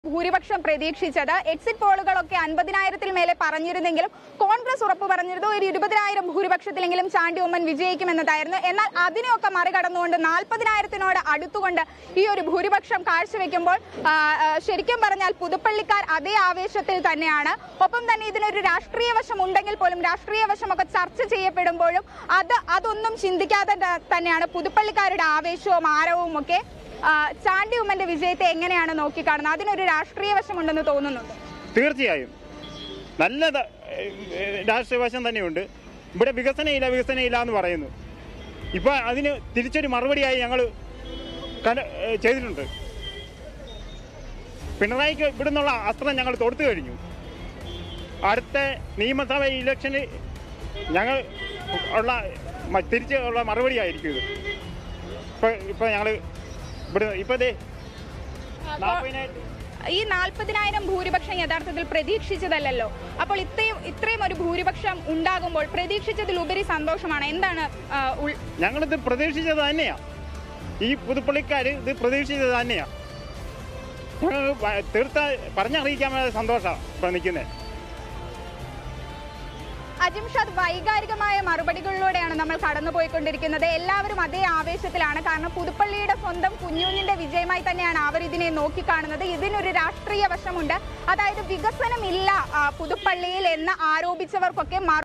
ഭൂരിപക്ഷം പ്രതീക്ഷിച്ചത് എക്സിറ്റ് പോളുകളൊക്കെ അൻപതിനായിരത്തിൽ മേലെ പറഞ്ഞിരുന്നെങ്കിലും കോൺഗ്രസ് ഉറപ്പ് പറഞ്ഞിരുന്നു ഒരു ഇരുപതിനായിരം ഭൂരിപക്ഷത്തിലെങ്കിലും ചാണ്ടി ഉമ്മൻ വിജയിക്കുമെന്നതായിരുന്നു എന്നാൽ അതിനെയൊക്കെ മറികടന്നുകൊണ്ട് നാൽപ്പതിനായിരത്തിനോട് അടുത്തുകൊണ്ട് ഈ ഒരു ഭൂരിപക്ഷം കാഴ്ചവെക്കുമ്പോൾ ആ, ആ, ശരിക്കും പറഞ്ഞാൽ പുതുപ്പള്ളിക്കാർ അതേ ആവേശത്തിൽ തന്നെയാണ് ഒപ്പം തന്നെ ഇതിനൊരു രാഷ്ട്രീയ വശം ഉണ്ടെങ്കിൽ പോലും രാഷ്ട്രീയ വശമൊക്കെ ചർച്ച ചെയ്യപ്പെടുമ്പോഴും അത് അതൊന്നും ചിന്തിക്കാതെ ത- തന്നെയാണ് പുതുപ്പള്ളിക്കാരുടെ ആവേശവും ആരവവും ഒക്കെ ആ, ചാണ്ടി ഉമ്മന്റെ വിജയത്തെ എങ്ങനെയാണ് നോക്കിക്കാണുന്നത് അതിനൊരു രാഷ്ട്രീയ വശമുണ്ടെന്ന് തോന്നുന്നുണ്ട് തീർച്ചയായും നല്ല ത- ഏഹ് രാഷ്ട്രീയ വശം തന്നെയുണ്ട് ഇവിടെ വികസനമില്ല വികസനമില്ല എന്ന് പറയുന്നു ഇപ്പോൾ അതിന് തിരിച്ചൊരു മറുപടിയായി ഞങ്ങൾ ചെയ്തിട്ടുണ്ട് പിണറായിക്ക് ഇവിടുന്നുള്ള അസ്ത്രം ഞങ്ങൾ തൊടുത്തു കഴിഞ്ഞു അടുത്ത നിയമസഭ ഇലക്ഷന് ഞങ്ങൾ ഉള്ള മ- തിരിച്ച് ഉള്ള മറുപടിയായിരിക്കും ഇത് ഇപ്പോൾ ഇപ്പോൾ ഞങ്ങൾ ഇവിടെ ഇപ്പോൾ ഇതേ നാൽപ്പതിനായിരം ഈ നാൽപ്പതിനായിരം ഭൂരിപക്ഷം യഥാർത്ഥത്തിൽ പ്രതീക്ഷിച്ചതല്ലല്ലോ അപ്പോൾ ഇത്രയും ഇത്രയും ഒരു ഭൂരിപക്ഷം ഉണ്ടാകുമ്പോൾ പ്രതീക്ഷിച്ചതിലുപരി സന്തോഷമാണ് എന്താണ് ആ, ഉൾ- ഞങ്ങളിത് പ്രതീക്ഷിച്ചത് തന്നെയാ ഈ പുതുപ്പള്ളിക്കാർ ഇത് പ്രതീക്ഷിച്ചത് തന്നെയാ ഞങ്ങൾ വ- തീർത്ത പറഞ്ഞറിയിക്കാൻ വേണ്ട സന്തോഷമാണ് ഇപ്പം നിൽക്കുന്നത് അജിംഷാദ് വൈകാരികമായ മറുപടികളിലൂടെയാണ് നമ്മൾ കടന്നുപോയിക്കൊണ്ടിരിക്കുന്നത് എല്ലാവരും അതേ ആവേശത്തിലാണ് കാരണം പുതുപ്പള്ളിയുടെ സ്വന്തം കുഞ്ഞുഞ്ഞിന്റെ വിജയമായി തന്നെയാണ് അവർ ഇതിനെ നോക്കിക്കാണുന്നത് ഇതിനൊരു രാഷ്ട്രീയ വശമുണ്ട് അതായത് വികസനമില്ല ആ, പുതുപ്പള്ളിയിൽ എന്ന് ആരോപിച്ചവർക്കൊക്കെ മറു